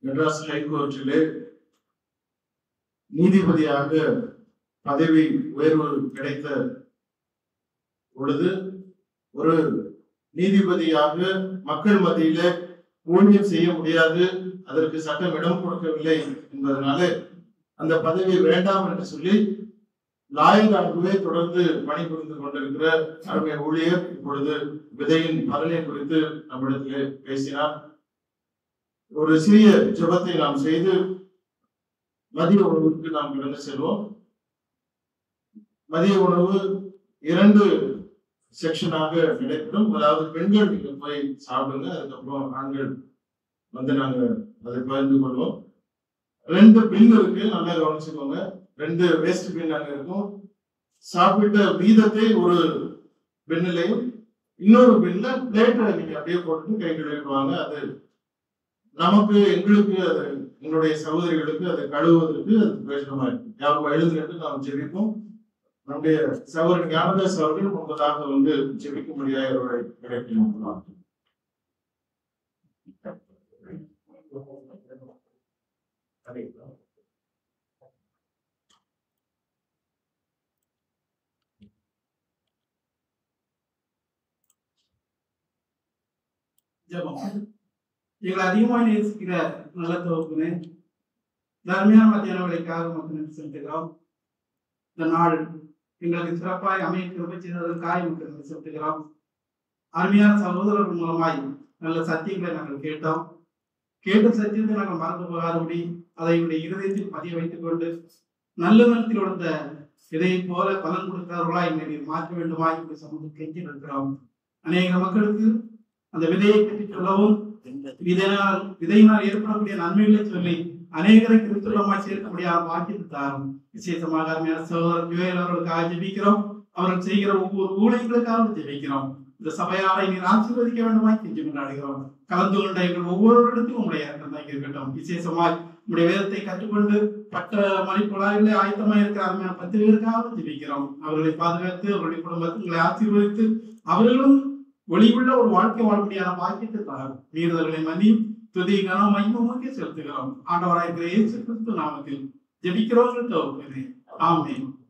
மெட்ராஸ் ஹைகோர்ட்டிலே நீதிபதியாக பதவி உயர்வு கிடைத்த பொழுது ஒரு நீதிபதியாக மக்கள் மத்தியில ஊழியம் செய்ய முடியாது அதற்கு சட்டம் இடம் கொடுக்கவில்லை என்பதனால அந்த பதவி வேண்டாம் என்று சொல்லி லாயராகவே தொடர்ந்து பணிபுரிந்து கொண்டிருக்கிற அருமை ஊழியர் இப்பொழுது விதையின் பலனை குறித்து நம்மிடத்திலே பேசினார் ஒரு சிறிய ஜெபத்தை நாம் செய்து மதிய உணவுக்கு நாம் கடந்து செல்வோம் மதிய உணவு இரண்டு செக்ஷனாக நடைபெறும் அதாவது பெண்கள் நீங்க போய் சாப்பிடுங்க அதுக்கப்புறம் ஆண்கள் வந்து நாங்க அதை பகிர்ந்து கொள்வோம் ரெண்டு பின் இருக்கு நல்லா கவனிச்சுக்கோங்க ரெண்டு வேஸ்ட் பின் அங்க இருக்கும் சாப்பிட்ட மீதத்தை ஒரு பின்னிலையும் இன்னொரு பின்ல பிளேட்டை நீங்க அப்படியே போட்டு கை கழுவிடுவாங்க அது நமக்கு எங்களுக்கு அது எங்களுடைய சகோதரிகளுக்கு அதை கழுவுவதற்கு அது பிரயோஜனமா இருக்கு யாரும் எழுதுறது நாம் ஜெபிப்போம் நம்முடைய சகோதரன் ஞானதாஸ் அவர்கள் முன்பதாக வந்து ஜெபிக்கும்படியாக அவரை கிடைக்கணும் ஜெபம் எங்களை அதிகமாக நேசிக்கிற நல்ல தொகுப்புனே தர்மியான மத்தியான வேலைக்காக மக்கள் நன்றி செலுத்துகிறோம் இந்த நாள் எங்களுக்கு சிறப்பாய் அமைய கிருபை செய்ததற்காக மக்கள் நன்றி செலுத்துகிறோம் அருமையான சகோதரர்கள் மூலமாய் நல்ல சத்தியங்களை நாங்கள் கேட்டோம் கேட்ட சத்தியத்தை நாங்கள் மறந்து போகாதபடி அதை எங்களுடைய இருதயத்தில் பதிய வைத்துக் கொண்டு நல்ல நிலத்தில் விழுந்த இதையை போல பலன் கொடுக்கிறவர்களாய் எங்களை நீர் மாற்ற வேண்டுமாய் இந்த சமூகத்தில் கெஞ்சி இருக்கிறோம் அநேக மக்களுக்கு அந்த விதையை பற்றி சொல்லவும் விதையினால் விதையினால் ஏற்படக்கூடிய நன்மைகளை சொல்லி அநேகரை கிறிஸ்துவமாய் சேர்க்க முடியாத வாக்கியத்தை தாரும் விசேஷமாக அருமையான சகோதரர் ஜுவேல் அவர்களுக்காக ஜெபிக்கிறோம் அவர்கள் செய்கிற ஒவ்வொரு ஊழியர்களுக்காக ஜெபிக்கிறோம் இந்த சபையாரை நீர் ஆசீர்வதிக்க வேண்டுமாய் கெஞ்சி கொண்டாடுகிறோம் கலந்து கொண்ட எங்கள் ஒவ்வொருவரிடத்தும் உங்களுடைய இறக்கம் தான் இருக்கட்டும் விசேஷமாய் உங்களுடைய வேதத்தை கற்றுக்கொண்டு பட்ட மணிப்புழாவிலே ஆயத்தமாக இருக்கிற அருமையான பத்து பேருக்காக ஜெபிக்கிறோம் அவர்களை பாதுகாத்து அவருடைய குடும்பத்தை உங்களை ஆசீர்வதித்து அவர்களும் ஒளிவுள்ள ஒரு வாழ்க்கை வாழக்கூடியான பாக்கியத்தை தாரும் மீறுதல்களை மன்னியும் துதி கனம் மைமமுக்கே செலுத்துகிறோம் ஆண்டவராய் இயேசு கிறிஸ்து நாமத்தில் ஜெபிக்கிறோம் ஆமென்